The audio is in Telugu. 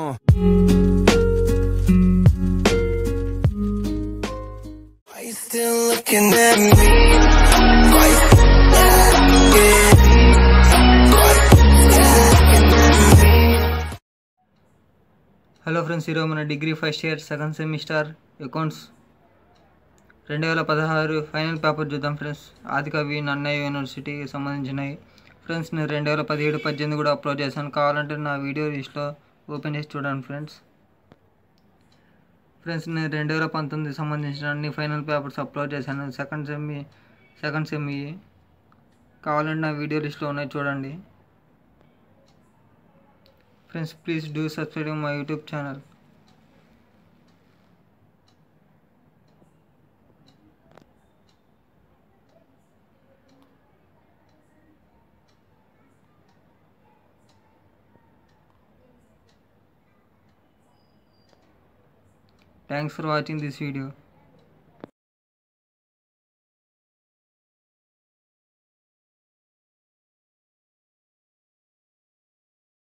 Uh. Are you still looking at me? Are you still at hello friends ఈరోజు మన degree first year second semester accounts రెండు వేల పదహారు ఫైనల్ పేపర్ చూద్దాం ఫ్రెండ్స్ ఆదికవి నన్నయ్య యూనివర్సిటీకి సంబంధించినవి ఫ్రెండ్స్ నేను రెండు వేల పదిహేడు పద్దెనిమిది కూడా అప్లోడ్ చేశాను కావాలంటే నా వీడియో లిస్ట్లో ఓపెన్ చేసి చూడండి ఫ్రెండ్స్ ఫ్రెండ్స్ నేను రెండు వేల పంతొమ్మిదికి సంబంధించిన అన్ని ఫైనల్ పేపర్స్ అప్లోడ్ చేశాను సెకండ్ సెమ్ సెకండ్ సెమ్ కావాలంటే నా వీడియో లిస్ట్లో ఉన్నాయి చూడండి friends please do subscribe my YouTube channel thanks for watching this video